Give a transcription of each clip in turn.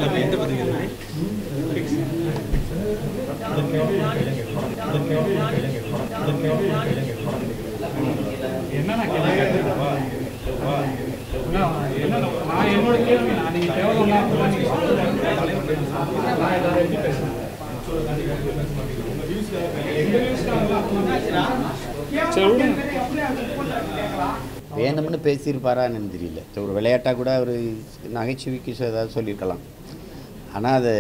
என்ன நான் கேட்டேன் என்ன நான் என்னோட கேள்வி நான் நீங்க தேவையில்லாம் நீங்க நான் இதை எப்படி பேசுறேன் எங்க நியூஸ்க்காக சரி விடுங்க வேணும்னு பேசியிருப்பாரான்னு தெரியல சரி, ஒரு விளையாட்டாக கூட அவர் நகைச்சுவைக்கு சொ- ஏதாவது சொல்லியிருக்கலாம் ஆனால் அது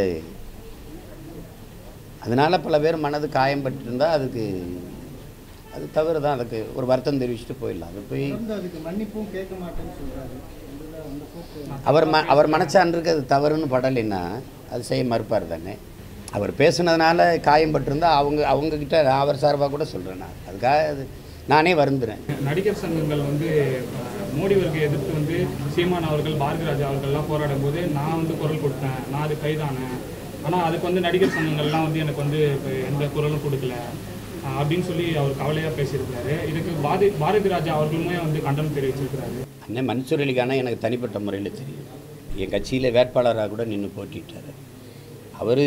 அதனால் பல பேர் மனது காயம்பட்டிருந்தா அதுக்கு அது தவறு தான் அதுக்கு ஒரு வருத்தம் தெரிவிச்சுட்டு போயிடலாம் அது போய் தொடர்ந்து அதுக்கு மன்னிப்பும் கேட்க மாட்டேன்னு சொல்றாரு இதுல அந்த போக்கு அவர் ம அவர் மனச்சான்றுக்கு அது தவறுன்னு படலைன்னா அது செய்ய மறுப்பார் தானே அவர் பேசுனதுனால காயம்பட்டிருந்தா அவங்க அவங்கக்கிட்ட அவர் சார்பாக கூட சொல்கிறேன் நான் அதுக்காக அது நானே வருந்துறேன் நடிகர் சங்கங்கள் வந்து அஹ், மோடி அவருக்கு எதிர்த்து வந்து சீமான் அவர்கள் பாரதிராஜா அவர்கள்லாம் போராடும் போது நான் வந்து குரல் கொடுத்தேன் நான் அது கைதானேன் ஆனால் அதுக்கு வந்து நடிகர் சங்கங்கள்லாம் வந்து எனக்கு வந்து இப்ப எந்த குரலும் கொடுக்கல அஹ், அப்படின்னு சொல்லி அவர் கவலையாக பேசியிருக்காரு இதுக்கு பாரதி பாரதி ராஜா அவர்களுமே வந்து கண்டனம் தெரிவிச்சிருக்கிறாரு அண்ணன் மன்சூர் அலிகானா எனக்கு தனிப்பட்ட முறையில் தெரியும் என் கட்சியில் வேட்பாளராக கூட நின்று போட்டிட்டார் அவர்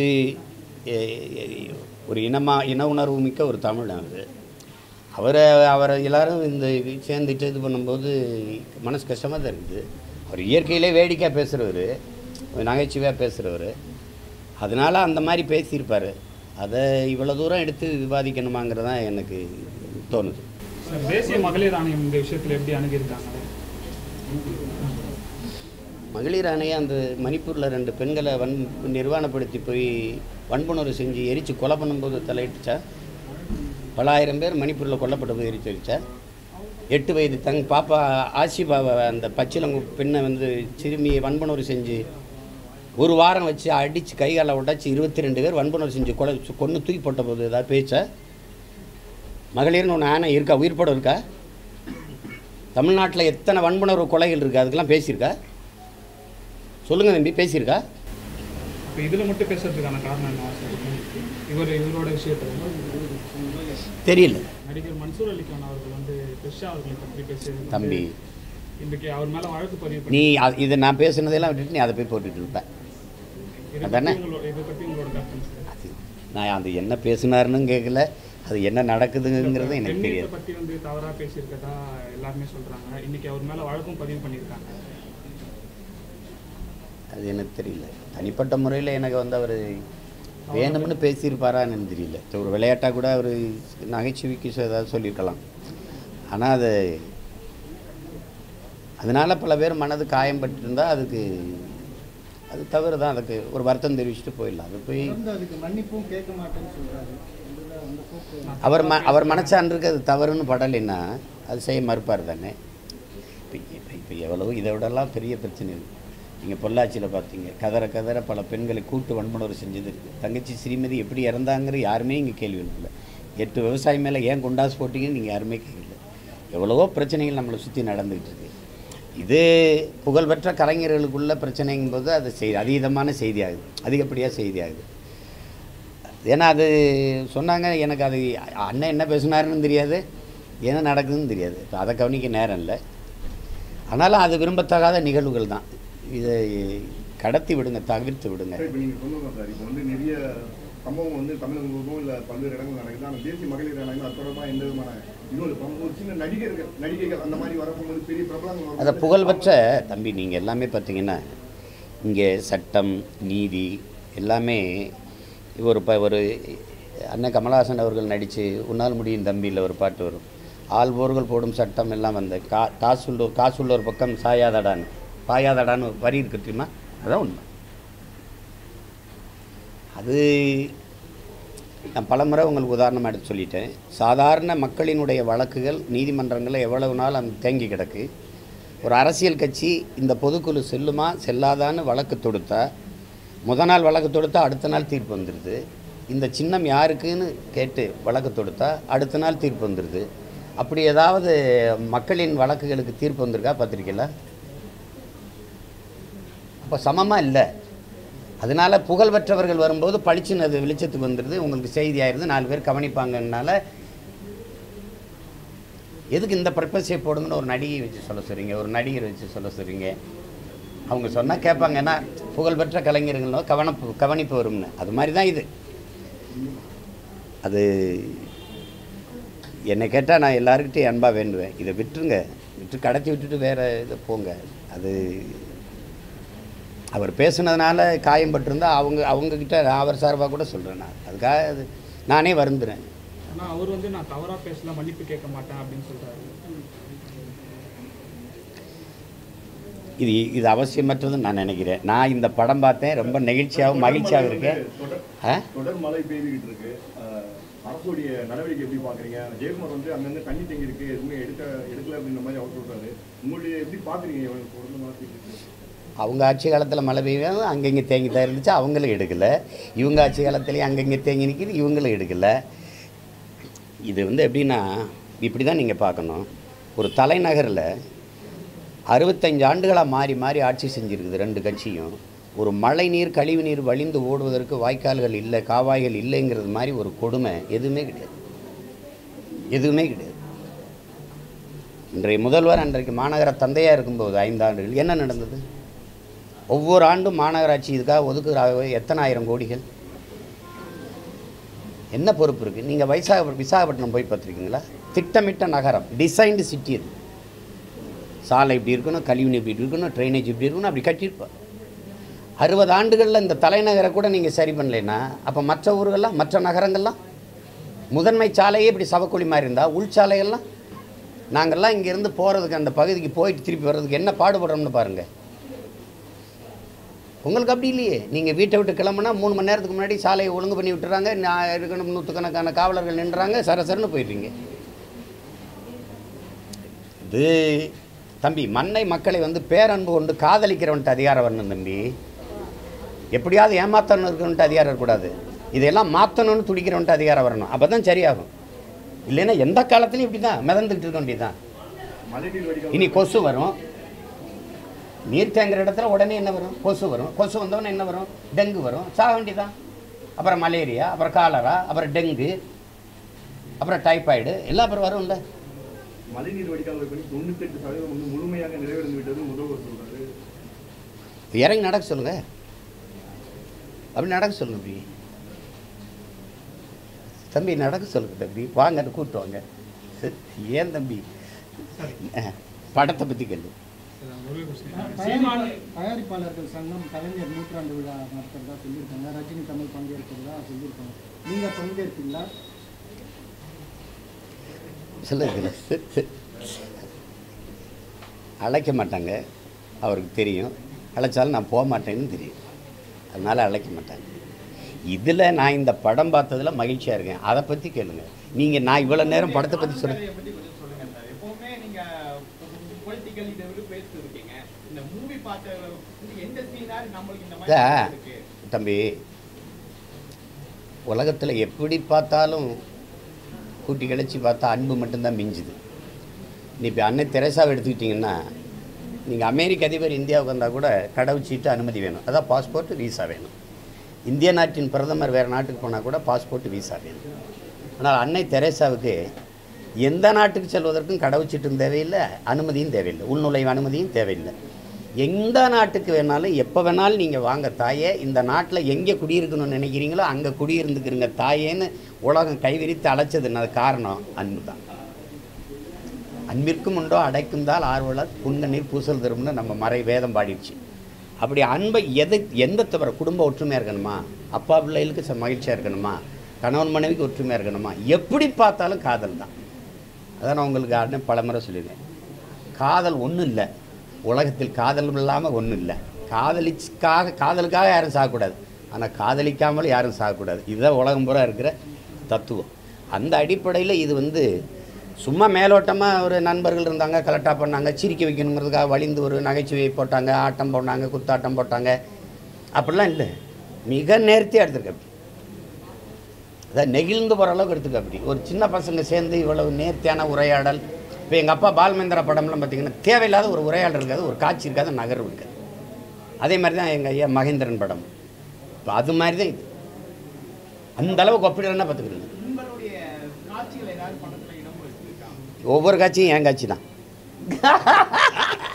ஒரு இனமா இன உணர்வு மிக்க ஒரு தமிழன் அவர் அவரை அவரை எல்லாரும் இந்த சேர்ந்துட்டு இது பண்ணும்போது மனசு கஷ்டமாக தான் இருக்குது அவர் இயற்கையிலே வேடிக்கையாக பேசுகிறவர் நகைச்சுவையாக பேசுகிறவர் அதனால் அந்த மாதிரி பேசியிருப்பார் அதை இவ்வளோ தூரம் எடுத்து விவாதிக்கணுமாங்கிறது தான் எனக்கு தோணுது சார் தேசிய மகளிர் ஆணையம் இந்த விஷயத்தில் எப்படி அணுகியிருக்காங்க மகளிர் ஆணையம் அந்த மணிப்பூரில் ரெண்டு பெண்களை வன் நிர்வாணப்படுத்தி போய் வன்புணர்வு செஞ்சு எரித்து கொலை பண்ணும்போது தலையிட்டுச்சா பல ஆயிரம் பேர் மணிப்பூரில் கொல்லப்பட்ட போது எரிச்சு வச்சா எட்டு வயது தங் பாப்பா ஆசிபாவை அந்த பச்சிலங்கு பெண்ணை வந்து சிறுமியை வன்புணர்வு செஞ்சு ஒரு வாரம் வச்சு அடித்து கைகாலை உடைச்சி இருபத்தி ரெண்டு பேர் வன்புணர்வு செஞ்சு கொலை கொன்று தூக்கி போட்ட போது ஏதாவது பேச்சா மகளிர்னு ஒன்று ஆணை இருக்கா உயிர்ப்படம் இருக்கா தமிழ்நாட்டில் எத்தனை வன்புணர்வு கொலைகள் இருக்குது அதுக்கெல்லாம் பேசியிருக்கா சொல்லுங்கள் தம்பி பேசியிருக்கா இப்போ இதில் மட்டும் பேசுறதுக்கான காரணம் என்ன சார் இவர் இவரோட விஷயத்தில் தெரியல நடிகர் மன்சூர் அலிகான் அவர்கள் வந்து த்ரிஷா அவர்களை பற்றி பேசியது தம்பி இன்றைக்கு அவர் மேலே வழக்கு பதிவு நீ பண்ணி அ- இதை நான் பேசுனதெல்லாம் விட்டுட்டு நீ அதை போய் போட்டுட்டு இருப்ப இதை அதானே? பற்றி உங்களோட இதை பற்றி உங்களோட கருத்து சார் அது நான் அது என்ன பேசுனாருன்னு கேட்கல அது என்ன நடக்குதுங்கிறது எனக்கு பெண்ணியத்தை தெரியாது பற்றி வந்து தவறா பேசியிருக்கதா எல்லாருமே சொல்றாங்க இன்னைக்கு அவர் மேல வழக்கும் பதிவு பண்ணியிருக்காங்க அது எனக்கு தெரியல தனிப்பட்ட முறையில் எனக்கு வந்து அவர் வேணும்னு பேசியிருப்பாரான்னு தெரியல சரி, ஒரு விளையாட்டாக கூட அவர் நகைச்சுவைக்கு சொ- ஏதாவது சொல்லியிருக்கலாம் ஆனால் அது அதனால் பல பேர் மனது காயம்பட்டிருந்தா அதுக்கு அது தவறு தான் அதுக்கு ஒரு வருத்தம் தெரிவிச்சுட்டு போயிடலாம் அது போய் தொடர்ந்து அதுக்கு மன்னிப்பும் கேட்க மாட்டேன்னு சொல்றாரு இதுல அந்த போக்கு அவர் ம அவர் மனச்சான்றுக்கு அது தவறுன்னு படலைன்னா அது செய்ய மறுப்பார் தானே இப்போ இப்போ இப்போ எவ்வளவோ இதை விடலாம் பெரிய பிரச்சனை இருக்குது நீங்கள் பொள்ளாச்சியில் பார்த்தீங்க கதற கதற பல பெண்களை கூட்டு வன்முணர்வு செஞ்சது இருக்குது தங்கச்சி ஸ்ரீமதி எப்படி இறந்தாங்கிற யாருமே இங்கே கேள்வி இல்லை எட்டு விவசாயி மேலே ஏன் குண்டாஸ் போட்டிங்கன்னு நீங்கள் யாருமே கேட்கல எவ்வளவோ பிரச்சனைகள் நம்மளை சுற்றி நடந்துகிட்டு இருக்கு இது புகழ்பெற்ற கலைஞர்களுக்குள்ள பிரச்சனைங்கும்போது அது செய் அதீதமான செய்தியாகுது அதிகப்படியாக செய்தியாகுது ஏன்னா அது சொன்னாங்க எனக்கு அது அண்ணன் என்ன பேசுனாருன்னு தெரியாது என்ன நடக்குதுன்னு தெரியாது இப்போ அதை கவனிக்க நேரம் இல்லை ஆனாலும் அது விரும்பத்தகாத நிகழ்வுகள் தான் இதை கடத்தி விடுங்க தவிர்த்து விடுங்க சார் இப்போ நீங்கள் சொன்னது சார் இப்போ வந்து நிறைய சம்பவம் வந்து தமிழகம் முழுவதும் இல்லை பல்வேறு இடங்கள் நடக்குது ஆனால் தேசிய மகளிர் ஆணையம் அது தொடர்பாக எந்த விதமான இன்னொரு பங்கு ஒரு சின்ன நடிகர்கள் நடிகைகள் அந்த மாதிரி வரப்போகும்போது பெரிய பிரபலங்கள் அதை வரும்போது புகழ்பெற்ற தம்பி நீங்கள் எல்லாமே பார்த்தீங்கன்னா இங்கே சட்டம் நீதி எல்லாமே ஒரு ப ஒரு அண்ணன் கமலஹாசன் அவர்கள் நடித்து உன்னால் முடியும் தம்பியில் ஒரு பாட்டு வரும் ஆள்வோர்கள் போடும் சட்டம் எல்லாம் வந்த கா காசுள்ள காசுள்ள ஒரு பக்கம் சாயாதடான்னு பாயாதடான்னு ஒரு வரி இருக்கு தெரியுமா அதான் உண்மை அது நான் பலமுறை உங்களுக்கு உதாரணமாக எடுத்து சொல்லிட்டேன் சாதாரண மக்களினுடைய வழக்குகள் நீதிமன்றங்களில் எவ்வளவு நாள் அந்த தேங்கி கிடக்கு ஒரு அரசியல் கட்சி இந்த பொதுக்குழு செல்லுமா செல்லாதான்னு வழக்கு தொடுத்தா முத நாள் வழக்கு தொடுத்தா அடுத்த நாள் தீர்ப்பு வந்துடுது இந்த சின்னம் யாருக்குன்னு கேட்டு வழக்கு தொடுத்தா அடுத்த நாள் தீர்ப்பு வந்துடுது அப்படி ஏதாவது மக்களின் வழக்குகளுக்கு தீர்ப்பு வந்திருக்கா பத்திரிக்கையில் அப்போ சமமாக இல்லை அதனால புகழ்பெற்றவர்கள் வரும்போது பளிச்சுன்னு அது வெளிச்சத்துக்கு வந்துடுது உங்களுக்கு செய்தி ஆயிடுது நாலு பேர் கவனிப்பாங்கனால எதுக்கு இந்த பர்பஸை போடுங்கன்னு ஒரு நடிகை வச்சு சொல்ல சொல்றீங்க ஒரு நடிகர் வச்சு சொல்ல சொல்றீங்க அவங்க சொன்னால் கேட்பாங்க ஏன்னா புகழ்பெற்ற கலைஞர்களும் கவனப்பு கவனிப்பு வரும்னு அது மாதிரி தான் இது அது என்னை கேட்டால் நான் எல்லாருக்கிட்டையும் அன்பாக வேண்டுவேன் இதை விட்டுருங்க விட்டு கடத்தி விட்டுட்டு வேறு இதை போங்க அது அவர் பேசுனதுனால காயம் பட்டிருந்தா அவங்க அவங்கக்கிட்ட நான் அவர் சார்பாக கூட சொல்கிறேன் நான் அதுக்காக அது நானே வருந்துறேன் ஆனா அவர் வந்து நான் தவறா பேசல மன்னிப்பு கேட்க மாட்டேன் அப்படின்னு சொல்றாரு இது இது அவசியமற்றதுன்னு நான் நினைக்கிறேன் நான் இந்த படம் பார்த்தேன் ரொம்ப நெகிழ்ச்சியாகவும் மகிழ்ச்சியாகவும் இருக்கேன் தொடர் ஆ தொடர் மழை பெய்துகிட்டு இருக்கு அஹ், அரசுடைய நடவடிக்கை எப்படி பாக்குறீங்க ஜெயக்குமார் வந்து அங்கங்க தண்ணி தேங்கி இருக்கு எதுவுமே எடுக்க எடுக்கல அப்படின்ற மாதிரி அவர் சொல்றாரு உங்களுடைய எப்படி பாக்குறீங்க இவங்க தொடர்ந்து மழை பெய்துட்டு இருக்கு. அவங்க ஆட்சி காலத்தில் மழை பெய்யும் அங்கங்கே தேங்கி தான் இருந்துச்சு அவங்களும் எடுக்கலை இவங்க ஆட்சி காலத்துலேயும் அங்கங்கே தேங்கி நிற்கிது இவங்களும் எடுக்கலை இது வந்து எப்படின்னா இப்படி தான் நீங்கள் பார்க்கணும் ஒரு தலைநகரில் அறுபத்தஞ்சு ஆண்டுகளாக மாறி மாறி ஆட்சி செஞ்சுருக்குது ரெண்டு கட்சியும் ஒரு மழை நீர் கழிவு நீர் வழிந்து ஓடுவதற்கு வாய்க்கால்கள் இல்லை காவாய்கள் இல்லைங்கிறது மாதிரி ஒரு கொடுமை எதுவுமே கிடையாது எதுவுமே கிடையாது இன்றைய முதல்வர் அன்றைக்கு மாநகர தந்தையாக இருக்கும்போது ஐந்து ஆண்டுகள் என்ன நடந்தது ஒவ்வொரு ஆண்டும் மாநகராட்சி இதுக்காக ஒதுக்குறாக எத்தனை ஆயிரம் கோடிகள் என்ன பொறுப்பு இருக்குது நீங்கள் வைசாக விசாகப்பட்டினம் போய் பார்த்துருக்கீங்களா திட்டமிட்ட நகரம் டிசைன்டு சிட்டி இது சாலை இப்படி இருக்கணும் கழிவுநீர் இப்படி இருக்கணும் ட்ரைனேஜ் இப்படி இருக்கணும் அப்படி கட்டியிருப்பா அறுபது ஆண்டுகளில் இந்த தலைநகரை கூட நீங்கள் சரி பண்ணலைன்னா அப்போ மற்ற ஊர்கள்லாம் மற்ற நகரங்கள்லாம் முதன்மை சாலையே இப்படி சவக்குழி மாதிரி இருந்தால் உள் சாலைகள்லாம் நாங்கள்லாம் இங்கேருந்து போகிறதுக்கு அந்த பகுதிக்கு போயிட்டு திருப்பி வர்றதுக்கு என்ன பாடுபடுறோம்னு பாருங்கள் உங்களுக்கு அப்படி இல்லையே நீங்கள் வீட்டை விட்டு கிளம்புனா மூணு மணி நேரத்துக்கு முன்னாடி சாலையை ஒழுங்கு பண்ணி விட்டுறாங்க நான் இருக்கணும் நூற்றுக்கணக்கான காவலர்கள் நின்றாங்க சரசரன்னு போயிடுறீங்க இது தம்பி மண்ணை மக்களை வந்து பேரன்பு கொண்டு காதலிக்கிறவன்ட்டு அதிகாரம் வரணும் தம்பி எப்படியாவது ஏமாத்தணும் இருக்கணுன்ட்டு அதிகாரம் இருக்கக்கூடாது இதெல்லாம் மாற்றணும்னு துடிக்கிறவன்ட்டு அதிகாரம் வரணும் அப்போ தான் சரியாகும் இல்லைன்னா எந்த காலத்துலையும் இப்படி தான் மிதந்துக்கிட்டு இருக்க வேண்டியதுதான் மழைநீர் வடிகால் இனி கொசு வரும் நீர் தேங்குற இடத்துல உடனே என்ன வரும் கொசு வரும் கொசு வந்தவொடனே என்ன வரும் டெங்கு வரும் சாக வேண்டியதான் அப்புறம் மலேரியா அப்புறம் காலரா அப்புறம் டெங்கு அப்புறம் டைபாய்டு எல்லாம் அப்புறம் வரும்ல மழைநீர் வடிகால் பணி தொண்ணூத்தெட்டு சதவீதம் வந்து முழுமையாக நிறைவடைந்து விட்டது முதல்வர் சொல்றாரு இறங்கி நடக்க சொல்லுங்க அப்படி நடக்க சொல்லுங்க அப்படி தம்பி நடக்க சொல்லுங்க தம்பி வாங்க கூப்பிட்டு வாங்க சரி, ஏன் தம்பி அஹ், படத்தை பற்றி கேள்வி ஒரே question. தயாரிப்பா- சீமான் தயாரிப்பாளர்கள் சங்கம் கலைஞர் நூற்றாண்டு விழா நடத்துறதா சொல்லியிருக்காங்க ரஜினி கமல் பங்கேற்கிறதா சொல்லியிருக்காங்க நீங்க பங்கேற்பீங்களா சொல்லுங்க அழைக்க மாட்டாங்க அவருக்கு தெரியும் அழைச்சாலும் நான் போக மாட்டேன்னு தெரியும் அதனால் அழைக்க மாட்டாங்க இதில் நான் இந்த படம் பார்த்ததில் மகிழ்ச்சியாக இருக்கேன் அதை பற்றி கேளுங்க நீங்கள் நான் இவ்வளோ நேரம் படத்தை பற்றி சொல்ல கதையை பத்தி கொஞ்சம் சொல்லுங்க சார் எப்பவுமே நீங்க பொலிட்டிக்கல் இதை விட பேசிட்டு இருக்கீங்க இந்த மூவி பார்த்த வந்து எந்த சீனா நம்மளுக்கு இந்த இதா, மாதிரி இருக்கு தம்பி உலகத்தில் எப்படி பார்த்தாலும் கூட்டி கழிச்சு பார்த்தா அன்பு மட்டும்தான் மிஞ்சுது நீ இப்போ அன்னை தெரசாவை எடுத்துக்கிட்டிங்கன்னா நீங்கள் அமெரிக்க அதிபர் இந்தியாவுக்கு வந்தால் கூட கடவுச்சீட்டு அனுமதி வேணும் அதான் பாஸ்போர்ட் வீசா வேணும் இந்திய நாட்டின் பிரதமர் வேறு நாட்டுக்கு போனால் கூட பாஸ்போர்ட் வீசா வேணும் ஆனால் அன்னை தெரேசாவுக்கு எந்த நாட்டுக்கு செல்வதற்கும் கடவுச்சீட்டும் தேவையில்லை அனுமதியும் தேவையில்லை உள்நுழைவு அனுமதியும் தேவையில்லை எந்த நாட்டுக்கு வேணாலும் எப்போ வேணாலும் நீங்கள் வாங்க தாயே இந்த நாட்டில் எங்கே குடியிருக்கணும்னு நினைக்கிறீங்களோ அங்கே குடியிருந்துக்கிறங்க தாயேன்னு உலகம் கைவிரித்து அழைச்சதுன்னு அது காரணம் அன்பு தான் அன்பிற்கும் உண்டோ அடைக்கும் தால் ஆர்வலர் புன்கண்ணீர் பூசல் தரும்னு நம்ம மறை வேதம் பாடிடுச்சு அப்படி அன்பை எது எந்த தவிர குடும்ப ஒற்றுமையாக இருக்கணுமா அப்பா பிள்ளைகளுக்கு ச- மகிழ்ச்சியாக இருக்கணுமா கணவன் மனைவிக்கு ஒற்றுமையாக இருக்கணுமா எப்படி பார்த்தாலும் காதல் தான் அதான் நான் உங்களுக்கு அண்ணன் பலமுறை சொல்லியிருக்கேன் காதல் ஒன்றும் இல்லை உலகத்தில் காதல் இல்லாமல் ஒன்றும் இல்லை காதலிக்காக காதலுக்காக யாரும் சாகக்கூடாது ஆனால் காதலிக்காமல் யாரும் சாகக்கூடாது இதுதான் உலகம் பூரா இருக்கிற தத்துவம் அந்த அடிப்படையில் இது வந்து சும்மா மேலோட்டமாக ஒரு நண்பர்கள் இருந்தாங்க கலெக்டாக பண்ணாங்க சிரிக்க வைக்கணுங்கிறதுக்காக வலிந்து ஒரு நகைச்சுவை போட்டாங்க ஆட்டம் போட்டாங்க குத்தாட்டம் போட்டாங்க அப்படிலாம் இல்லை மிக நேர்த்தியாக எடுத்திருக்க அப்படி அதான் நெகிழ்ந்து போகிற அளவுக்கு எடுத்துக்க அப்படி ஒரு சின்ன பசங்க சேர்ந்து இவ்வளவு நேர்த்தியான உரையாடல் இப்போ எங்கள் அப்பா பால்மேந்திரா படம்லாம் பார்த்தீங்கன்னா தேவையில்லாத ஒரு உரையாடல் இருக்காது ஒரு காட்சி இருக்காது நகர்வு இருக்காது அதே மாதிரி தான் எங்கள் ஐயா மகேந்திரன் படம் இப்போ அது மாதிரி தான் இது அந்த அளவுக்கு ஒப்பிடுறேன்னா பார்த்துக்கிறீங்க உங்களுடைய காட்சிகள் ஏதாவது படத்துல இடம் வச்சிருக்காங்க ஒவ்வொரு காட்சியும் என் காட்சி தான்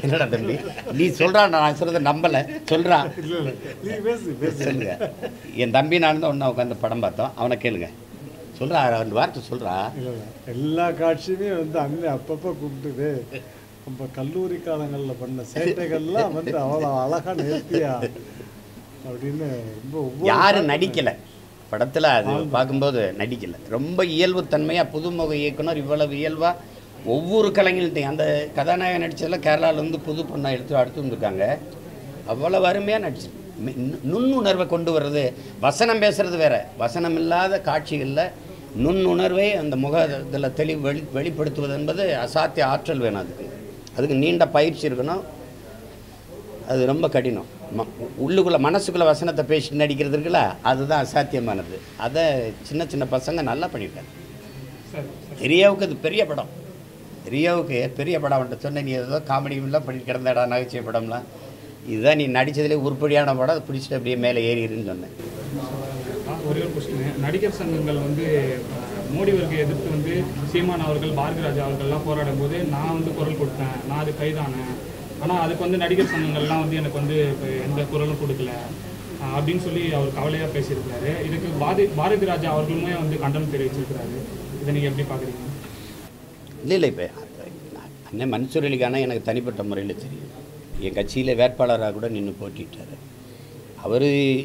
என்னடா தம்பி நீ சொல்றா நான் சொல்றதை நம்பல சொல்றா இல்லை இல்லை நீ பேசு பேசு சொல்லுங்க என் தம்பி நான் தான் ஒன்றா உட்காந்து படம் பார்த்தோம் அவனை கேளுங்க சொல்றா ரெண்டு வார்த்தை சொல்றா இல்லை இல்லை எல்லா காட்சியுமே வந்து அண்ணன் அப்பப்போ கூப்பிட்டுது நம்ம கல்லூரி காலங்களில் பண்ண சேட்டைகள்லாம் வந்து அவ்வளோ அழகா நேர்த்தியா அப்படின்னு ரொம்ப ஒவ்வொரு யாரும் காட்சி- நடிக்கல படத்தில் அது பார்க்கும்போது நடிக்கல ரொம்ப இயல்புத்தன்மையாக புதுமுக இயக்குனர் இவ்வளவு இயல்பா ஒவ்வொரு கலைஞர்கள்ட்டையும் அந்த கதாநாயகன் நடிச்சதில் கேரளாவிலேருந்து புது பொண்ணை எடுத்து அடுத்து வந்திருக்காங்க அவ்வளவு அருமையாக நடிச்சு மி- நு- நுண்ணுணர்வை கொண்டு வர்றது வசனம் பேசுறது வேற வசனம் இல்லாத காட்சிகளில் நுண்ணுணர்வை அந்த முக இதில் தெளி வெளி வெளிப்படுத்துவது என்பது அசாத்திய ஆற்றல் வேணும் அதுக்கு அதுக்கு நீண்ட பயிற்சி இருக்கணும் அது ரொம்ப கடினம் ம உள்ளுக்குள்ளே மனசுக்குள்ளே வசனத்தை பேசி நடிக்கிறது இருக்குல்ல அதுதான் அசாத்தியமானது அதை சின்ன சின்ன பசங்க நல்லா பண்ணியிருக்காங்க சார் ரியாவுக்கு அது பெரிய படம் ரியாவுக்கு பெரிய படம் அவன்கிட்ட சொன்ன நீ ஏதோ காமெடிலாம் பண்ணி கிடந்தடா நகைச்சுவை படம்லாம் இதுதான் நீ நடித்ததுலேயே உருப்படியான படம் அதை பிடிச்சிட்டு அப்படியே மேலே ஏறிடுன்னு சொன்னேன் ஒரே ஒரு கொஸ்டின் நடிகர் சங்கங்கள் வந்து அஹ், மோடி வருகை எதிர்த்து வந்து சீமான் அவர்கள் பாரதிராஜா அவர்கள்லாம் போராடும் போது நான் வந்து குரல் கொடுத்தேன் நான் அது கைதானேன் ஆனால் அதுக்கு வந்து நடிகர் சங்கங்கள்லாம் வந்து எனக்கு வந்து இப்போ எந்த குரலும் கொடுக்கல அஹ், அப்படின்னு சொல்லி அவர் கவலையாக பேசியிருக்கிறாரு இதுக்கு பாரதி பாரதி ராஜா அவர்களுமே வந்து கண்டனம் தெரிவிச்சிருக்கிறாரு இதை நீங்கள் எப்படி பார்க்குறீங்க இல்லை இல்லை இப்போ அண்ணன் மன்சூர் அலிகானா எனக்கு தனிப்பட்ட முறையில் தெரியும் என் கட்சியில் வேட்பாளராக கூட நின்று போட்டிட்டார் அவர்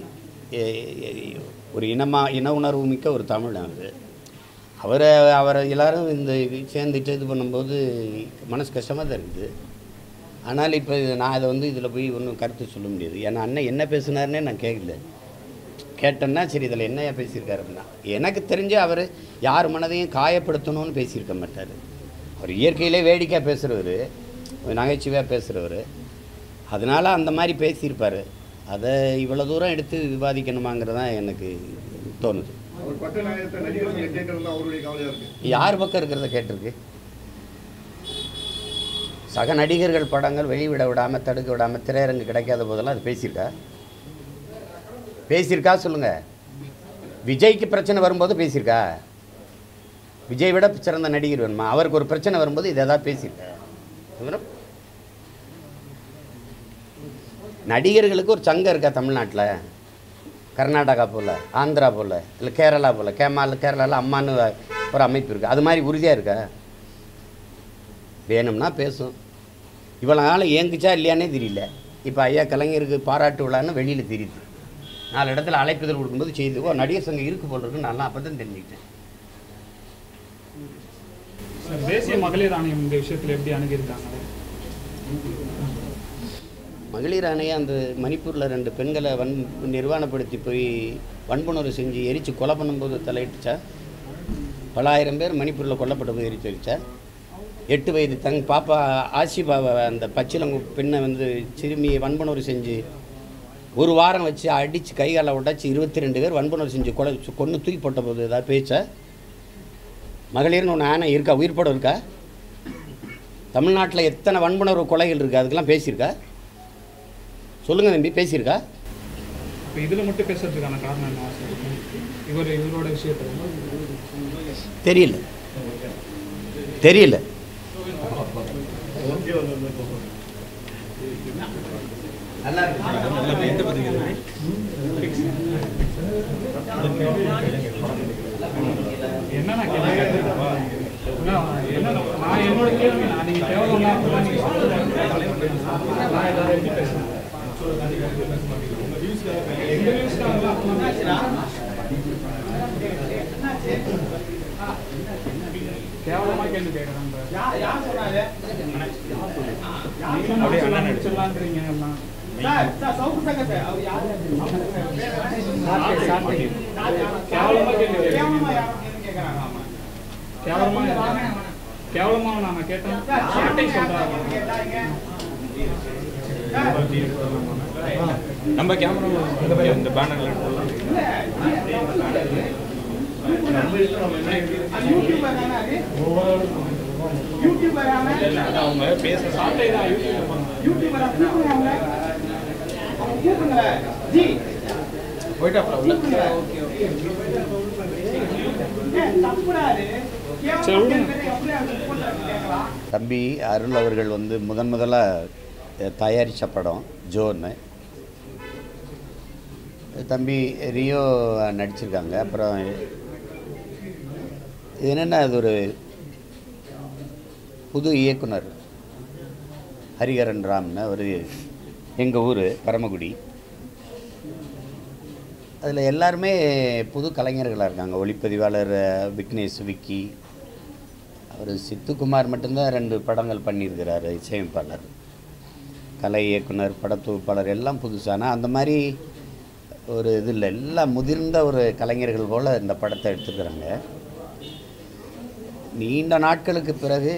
ஒரு இனமாக இன உணர்வு மிக்க ஒரு தமிழ் அவர் அவரை அவரை எல்லாரும் இந்த சேர்ந்துட்டு இது பண்ணும்போது மனசு கஷ்டமாக தான் இருக்குது ஆனால் இப்போ நான் அதை வந்து இதில் போய் ஒன்றும் கருத்து சொல்ல முடியாது ஏன்னா அண்ணன் என்ன பேசுனாருன்னே நான் கேட்கல கேட்டேன்னா சரி இதில் என்னையா பேசியிருக்காரு அப்படின்னா எனக்கு தெரிஞ்சு அவர் யார் மனதையும் காயப்படுத்தணும்னு பேசியிருக்க மாட்டார் அவர் இயற்கையிலே வேடிக்கையாக பேசுகிறவர் நகைச்சுவையாக பேசுகிறவர் அதனால் அந்த மாதிரி பேசியிருப்பார் அதை இவ்வளோ தூரம் எடுத்து விவாதிக்கணுமாங்கிறது தான் எனக்கு தோணுது அவர் பட்ட நியாயத்தை நடிகர்கள் கேட்கறது தான் அவருடைய கவலையா இருக்கு யார் பக்கம் இருக்கிறத கேட்டிருக்கு சக நடிகர்கள் படங்கள் வெளிவிட விடாமல் தடுக்க விடாமல் திரையரங்கு கிடைக்காத போதெல்லாம் அது பேசியிருக்கா பேசியிருக்கா சொல்லுங்க விஜய்க்கு பிரச்சனை வரும்போது பேசியிருக்கா விஜய் விட சிறந்த நடிகர் வேணுமா அவருக்கு ஒரு பிரச்சனை வரும்போது இதை ஏதாவது பேசியிருக்கா விவரம்? நடிகர்களுக்கு ஒரு சங்கம் இருக்கா தமிழ்நாட்டில் கர்நாடகா போல் ஆந்திரா போல் இல்லை கேரளா போல் கேமால கேரளாவில் அம்மான்னு ஒரு அமைப்பு இருக்குது அது மாதிரி உறுதியாக இருக்கா வேணும்னா பேசும் இவ்வளோ நாள் ஏங்குச்சா இல்லையானே தெரியல இப்போ ஐயா கலைஞருக்கு பாராட்டு விழான்னு வெளியில் தெரியுது நாலு இடத்துல அழைப்புதல் கொடுக்கும்போது செய்து ஓ நடிகர் சங்கம் இருக்கு போல் இருக்கு நான் அப்போ தான் தெரிஞ்சுக்கிட்டேன் சார் தேசிய மகளிர் ஆணையம் இந்த விஷயத்தில் எப்படி அணுகியிருக்காங்க மகளிர் ஆணையம் அந்த மணிப்பூரில் ரெண்டு பெண்களை வன் நிர்வாணப்படுத்தி போய் வன்புணர்வு செஞ்சு எரித்து கொலை பண்ணும்போது தலையிட்டுச்சா பல ஆயிரம் பேர் மணிப்பூரில் கொல்லப்பட்ட போது எரித்து வச்சா எட்டு வயது தங் பாப்பா ஆசிபாவை அந்த பச்சிலங்கு பெண்ணை வந்து சிறுமியை வன்புணர்வு செஞ்சு ஒரு வாரம் வச்சு அடித்து கைகாலை உடைச்சி இருபத்தி ரெண்டு பேர் வன்புணர்வு செஞ்சு கொலை கொன்று தூக்கி போட்ட போது ஏதாவது பேச்சா மகளிர்னு ஒன்று ஆணை இருக்கா உயிர்ப்படம் இருக்கா தமிழ்நாட்டில் எத்தனை வன்புணர்வு கொலைகள் இருக்குது அதுக்கெல்லாம் பேசியிருக்கா சொல்லுங்கள் தம்பி பேசியிருக்கா இப்போ இதில் மட்டும் பேசுறதுக்கான காரணம் என்ன சார் இவர் இவரோட விஷயத்தில் தெரியல தெரியல என்ன நான் கேட்குறேன் என்ன நான் என்னோட கேள்வி நான் நீங்கள் தேவையில்லாம் அப்படிலாம் நீங்கள் சொல்லுங்க நான் இதை எப்படி பேசுகிறேன் எங்க நியூஸ்க்காக கேவலமா கேள்வி கேட்குறாங்க யார் யார் சொன்னாரு அப்படியே அண்ணன் நடிச்சிடலான்றீங்க எல்லாம் சார் சார் சவுக்கு சங்க சார் அவர் யாரு கேவலமா கேள்வி கேவலமா கேட்குறீங்க யாரும் கேட்கறாங்க ஆமா கேவலமா கேவலமா நான் கேட்டேன் சார் சாட்டை கேட்டாங்க சொல்றாங்க நம்ம கேமரா இந்த பேனர்ல எடுத்துடலாம் யூடியூபர் தானே அது யூடியூபர் தானே அவங்க பேச சாட்டை தான் யூடியூப்ல பண்ணுங்க யூடியூபர் கூப்பிடுங்க அவங்க அவங்க கூப்பிடுங்க ஜி போயிட்டாப்ல உள்ள ஏன் தப்புடாது கேவலமா சரி, விடுங்க. கேட்கறது எப்படி அவங்க கூப்பிடுறாங்க கேட்கலாம் தம்பி அருள் அவர்கள் வந்து முதன் முதலாக தயாரித்த படம் ஜோன்னு தம்பி ரியோ நடிச்சிருக்காங்க அப்புறம் இது என்னென்னா அது ஒரு புது இயக்குனர் ஹரிஹரன் ராம்னு ஒரு எங்கள் ஊர் பரமக்குடி அதில் எல்லாருமே புது கலைஞர்களாக இருக்காங்க ஒளிப்பதிவாளர் அஹ், விக்னேஷ் விக்கி அவர் சித்துக்குமார் மட்டும்தான் ரெண்டு படங்கள் பண்ணியிருக்கிறாரு இசையமைப்பாளர் கலை இயக்குனர் படத்தொகுப்பாளர் எல்லாம் புதுசான அந்த மாதிரி ஒரு இது இல்லை எல்லாம் முதிர்ந்த ஒரு கலைஞர்கள் போல் இந்த படத்தை எடுத்துக்கிறாங்க நீண்ட நாட்களுக்கு பிறகு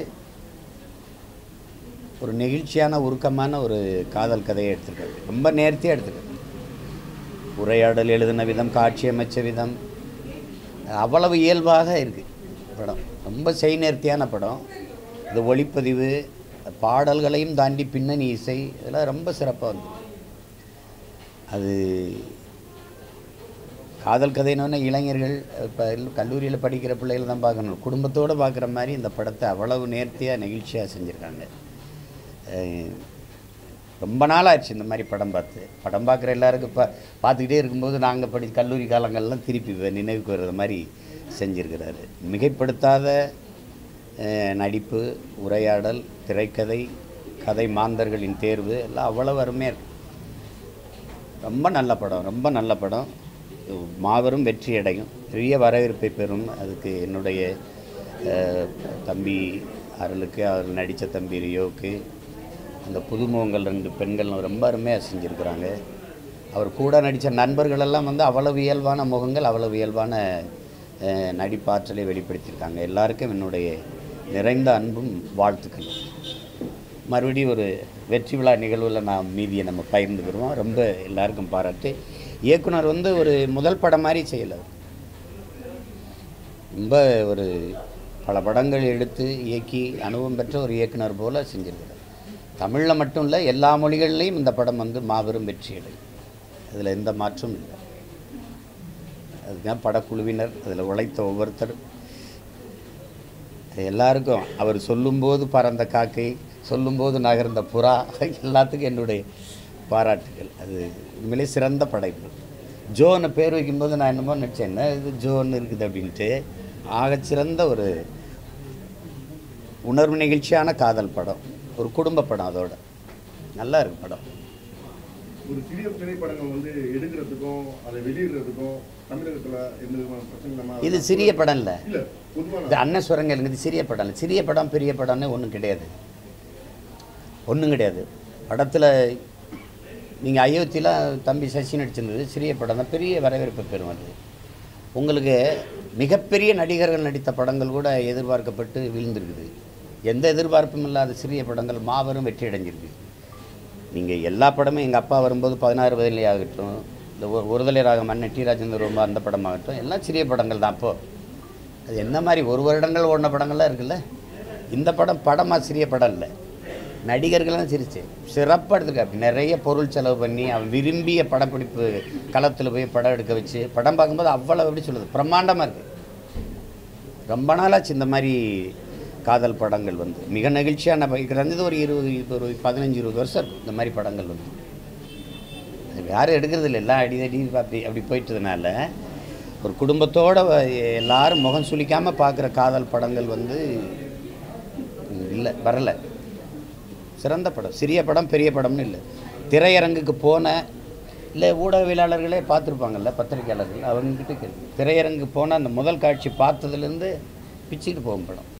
ஒரு நெகிழ்ச்சியான உருக்கமான ஒரு காதல் கதையை எடுத்திருக்காரு ரொம்ப நேர்த்தியாக எடுத்திருக்காரு உரையாடல் எழுதின விதம் காட்சி அமைச்ச விதம் அவ்வளவு இயல்பாக இருக்குது படம் ரொம்ப செய் நேர்த்தியான படம் இது ஒளிப்பதிவு பாடல்களையும் தாண்டி பின்னணி இசை இதெல்லாம் ரொம்ப சிறப்பாக வந்து அது காதல் கதையினோன்னு இளைஞர்கள் இப்போ கல்லூரியில் படிக்கிற பிள்ளைகள் தான் பார்க்கணும் குடும்பத்தோடு பார்க்குற மாதிரி இந்த படத்தை அவ்வளவு நேர்த்தியாக நெகிழ்ச்சியாக செஞ்சுருக்காங்க அஹ் ரொம்ப நாள் ஆச்சு இந்த மாதிரி படம் பார்த்து படம் பார்க்குற எல்லாருக்கும் இப்போ பார்த்துக்கிட்டே இருக்கும்போது நாங்கள் படி கல்லூரி காலங்கள்லாம் திருப்பி வ- நினைவுக்கு வர்றது மாதிரி செஞ்சுருக்கிறாரு மிகைப்படுத்தாத அஹ், நடிப்பு உரையாடல் திரைக்கதை கதை மாந்தர்களின் தேர்வு எல்லாம் அவ்வளவு அருமையாக இருக்கு ரொம்ப நல்ல படம் ரொம்ப நல்ல படம் இது மாபெரும் வெற்றி அடையும் பெரிய வரவேற்பை பெறும் அதுக்கு என்னுடைய அஹ், தம்பி அருளுக்கு அவர் நடித்த தம்பி ரியோவுக்கு அந்த புதுமுகங்கள் ரெண்டு பெண்கள் ரொம்ப அருமையாக செஞ்சுருக்கிறாங்க அவர் கூட நடித்த நண்பர்களெல்லாம் வந்து அவ்வளவு இயல்பான முகங்கள் அவ்வளவு இயல்பான அஹ், நடிப்பாற்றலை வெளிப்படுத்தியிருக்காங்க எல்லாருக்கும் என்னுடைய நிறைந்த அன்பும் வாழ்த்துக்கள் மறுபடியும் ஒரு வெற்றி விழா நிகழ்வில் நான் மீதியை நம்ம பகிர்ந்துக்கிறோம் ரொம்ப எல்லாருக்கும் பாராட்டு இயக்குனர் வந்து ஒரு முதல் படம் மாதிரி செய்யலை ரொம்ப ஒரு பல படங்கள் எடுத்து இயக்கி அனுபவம் பெற்ற ஒரு இயக்குனர் போல செஞ்சிருக்கிறார் தமிழில் மட்டும் இல்லை எல்லா மொழிகள்லையும் இந்த படம் வந்து மாபெரும் வெற்றி அடையும் அதில் எந்த மாற்றமும் இல்லை அதுதான் படக்குழுவினர் அதில் உழைத்த ஒவ்வொருத்தரும் எல்லாருக்கும் அவர் சொல்லும்போது பறந்த காக்கை சொல்லும்போது நகர்ந்த புறா எல்லாத்துக்கும் என்னுடைய பாராட்டுகள் அது உண்மையிலே சிறந்த படைப்பு ஜோன்னு பேர் வைக்கும்போது நான் என்னமோ நினச்சேன் என்ன இது ஜோன்னு இருக்குது அப்படின்ட்டு ஆகச்சிறந்த ஒரு உணர்வு நிகழ்ச்சியான காதல் படம் ஒரு குடும்ப படம் அதோட நல்லா இருக்கு படம் ஒரு சிறிய திரைப்படங்கள் வந்து எடுக்கிறதுக்கும் அதை வெளியிடுறதுக்கும் தமிழகத்துல எந்த விதமான பிரச்சனை இல்லாம இது சிறிய படம் இல்லை இல்ல பொதுவான இது அண்ணன் சுரங்கல் இது சிறிய படம் இல்லை சிறிய படம் பெரிய படம்னு ஒன்றும் கிடையாது ஒன்றும் கிடையாது படத்தில் நீங்கள் அயோத்தியில் தம்பி சசி நடிச்சிருந்தது சிறிய படம் தான் பெரிய வரவேற்பு பெறும் அது உங்களுக்கு மிகப்பெரிய நடிகர்கள் நடித்த படங்கள் கூட எதிர்பார்க்கப்பட்டு விழுந்திருக்குது எந்த எதிர்பார்ப்பும் இல்லாத சிறிய படங்கள் மாபெரும் வெற்றி அடைஞ்சிருக்கு நீங்கள் எல்லா படமும் எங்கள் அப்பா வரும்போது பதினாறு வயதிலே ஆகட்டும் இந்த ஒரு ஒருதலை ராகம் மன்னன் டி ராஜேந்தர் ரொம்ப அந்த படமாகட்டும் எல்லாம் சிறிய படங்கள் தான் அப்போது அது என்ன மாதிரி ஒரு வருடங்கள் ஓடின படங்கள்லாம் இருக்குல்ல இந்த படம் படமாக சிறிய படம் இல்லை நடிகர்கள்லாம் சிரிச்சு சிறப்பாக எடுத்துருக்காரு நிறைய பொருள் செலவு பண்ணி அவன் விரும்பிய படப்பிடிப்பு களத்தில் போய் படம் எடுக்க வச்சு படம் பார்க்கும்போது அவ்வளோ எப்படி சொல்லுது பிரம்மாண்டமாக இருக்குது ரொம்ப நாளாச்சு இந்த மாதிரி காதல் படங்கள் வந்து மிக நெகிழ்ச்சியான ப- குறைஞ்சது ஒரு இருபது இப்போ ஒரு பதினஞ்சு இருபது வருஷம் இருக்கும் இந்த மாதிரி படங்கள் வந்து அது யாரும் எடுக்கிறது இல்லை எல்லாம் அடிதடி அப்படி அப்படி போயிட்டதுனால ஒரு குடும்பத்தோட வ- எல்லாரும் முகம் சுளிக்காமல் பார்க்குற காதல் படங்கள் வந்து இல்லை வரலை சிறந்த படம் சிறிய படம் பெரிய படம்னு இல்லை திரையரங்குக்கு போன இல்லை ஊடகவியலாளர்களே பார்த்துருப்பாங்கல்ல பத்திரிக்கையாளர்கள் அவங்கக்கிட்ட கேள்வி திரையரங்கு போன அந்த முதல் காட்சி பார்த்ததுலேருந்து பிச்சுட்டு போகும் படம்